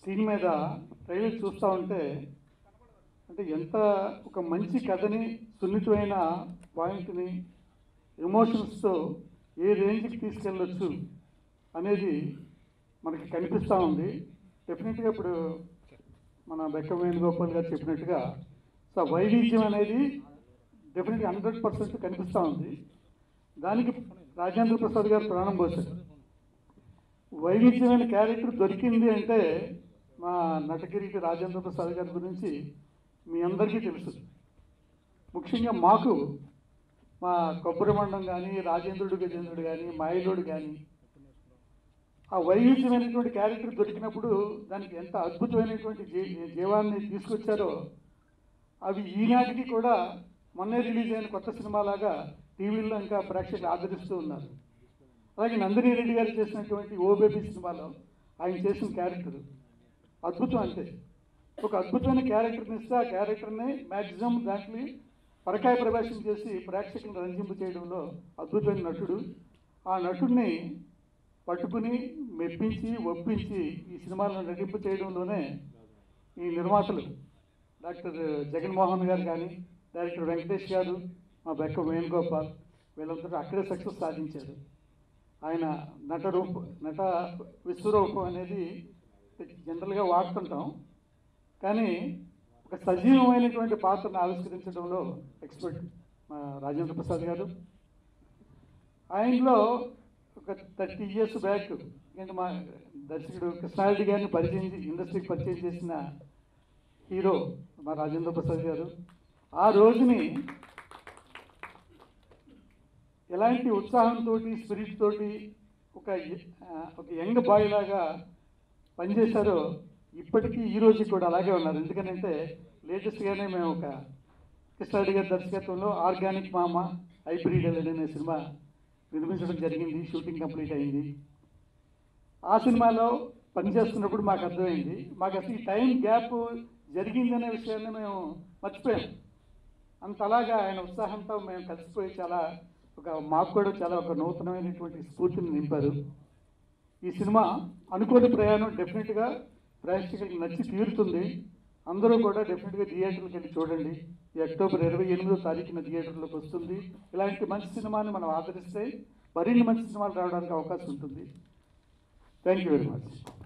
scene మీద trailer చూస్తూ ఉంటే అంటే ఎంత ఒక మంచి కథని సున్నితమైన పాయింట్ని ఎమోషన్స్తో ఏ రేంజ్కి తీసుకెళ్ళొచ్చు అనేది మనకి కనిపిస్తూ ఉంది డెఫినెట్గా ఇప్పుడు మన బెక్క వేణుగోపాల్ గారు చెప్పినట్టుగా సో వైవిధ్యం అనేది డెఫినెట్గా హండ్రెడ్ పర్సెంట్ కనిపిస్తూ ఉంది దానికి రాజేంద్ర ప్రసాద్ గారు ప్రాణం పోశారు వైవిధ్యమైన క్యారెక్టర్ దొరికింది అంటే మా నటగిరికి రాజేంద్ర ప్రసాద్ గారి గురించి మీ అందరికీ తెలుసు ముఖ్యంగా మాకు మా కొబ్బరి మండం కానీ రాజేంద్రుడు గజేంద్రుడు కానీ మాయలోడు కానీ ఆ వైవిధ్యమైనటువంటి క్యారెక్టర్ దొరికినప్పుడు దానికి ఎంత అద్భుతమైనటువంటి జీ- జీవాన్ని తీసుకొచ్చారో అవి ఈనాటికి కూడా మొన్నే రిలీజ్ అయిన కొత్త సినిమాలాగా టీవీల్లో ఇంకా ప్రేక్షకులు ఆదరిస్తూ ఉన్నారు అలాగే నందిని రెడ్డి గారు చేసినటువంటి ఓ బేబీ సినిమాలో ఆయన చేసిన క్యారెక్టర్ అద్భుతం అంతే ఒక అద్భుతమైన క్యారెక్టర్ని ఇస్తే ఆ క్యారెక్టర్ని మ్యాక్సిమం దాంట్లో పరకాయ ప్రవేశం చేసి ప్రేక్షకులను రంజింపు చేయడంలో అద్భుతమైన నటుడు ఆ నటుడిని పట్టుకుని మెప్పించి ఒప్పించి ఈ సినిమాలో నటింపు చేయడంలోనే ఈ నిర్మాతలు డాక్టర్ జగన్మోహన్ గారు కానీ డైరెక్టర్ వెంకటేష్ గారు మా బెక్క వేణుగోపాల్ వీళ్ళందరూ అక్కడే సక్సెస్ సాధించారు ఆయన నట రూప నట విశ్వరూపం అనేది జనరల్గా వాడుతుంటాం కానీ ఒక సజీవమైనటువంటి పాత్రను ఆవిష్కరించడంలో ఎక్స్పర్ట్ మా రాజేంద్ర ప్రసాద్ గారు ఆయనలో ఒక థర్టీ ఇయర్స్ బ్యాక్ ఎందుకంటే మా దర్శకుడు కృష్ణారెడ్డి గారిని పరిచయం చే- ఇండస్ట్రీకి పరిచయం చేసిన హీరో మా రాజేంద్ర ప్రసాద్ గారు ఆ రోజుని ఎలాంటి ఉత్సాహంతో స్పిరిట్ తోటి ఒక య- ఆ, ఒక యంగ్ బాయ్ లాగా పనిచేశారో ఇప్పటికీ ఈ రోజు కూడా అలాగే ఉన్నారు ఎందుకంటే లేటెస్ట్గానే మేము ఒక కృష్ణారెడ్డి గారి దర్శకత్వంలో ఆర్గానిక్ మామ హైబ్రిడ్ ఎల్ఎడ్ అనే సినిమా నిర్మించడం జరిగింది షూటింగ్ కంప్లీట్ అయింది ఆ సినిమాలో పనిచేస్తున్నప్పుడు మాకు అర్థమైంది మాకు అసలు ఈ టైం గ్యాప్ జరిగిందనే విషయాన్ని మేము మర్చిపోయాం అంతలాగా ఆయన ఉత్సాహంతో మేము కలిసిపోయి చాలా ఒక మాకు కూడా చాలా ఒక నూతనమైనటువంటి స్ఫూర్తిని నింపారు ఈ సినిమా అనుకోని ప్రయాణం డెఫినెట్గా ప్రేక్షకులకు నచ్చి తీరుతుంది అందరూ కూడా డెఫినెట్గా థియేటర్కి వెళ్ళి చూడండి ఈ అక్టోబర్ ఇరవై ఎనిమిదో తారీఖున థియేటర్లోకి వస్తుంది ఇలాంటి మంచి సినిమాని మనం ఆదరిస్తే మరిన్ని మంచి సినిమాలు రావడానికి అవకాశం ఉంటుంది థ్యాంక్ యూ వెరీ మచ్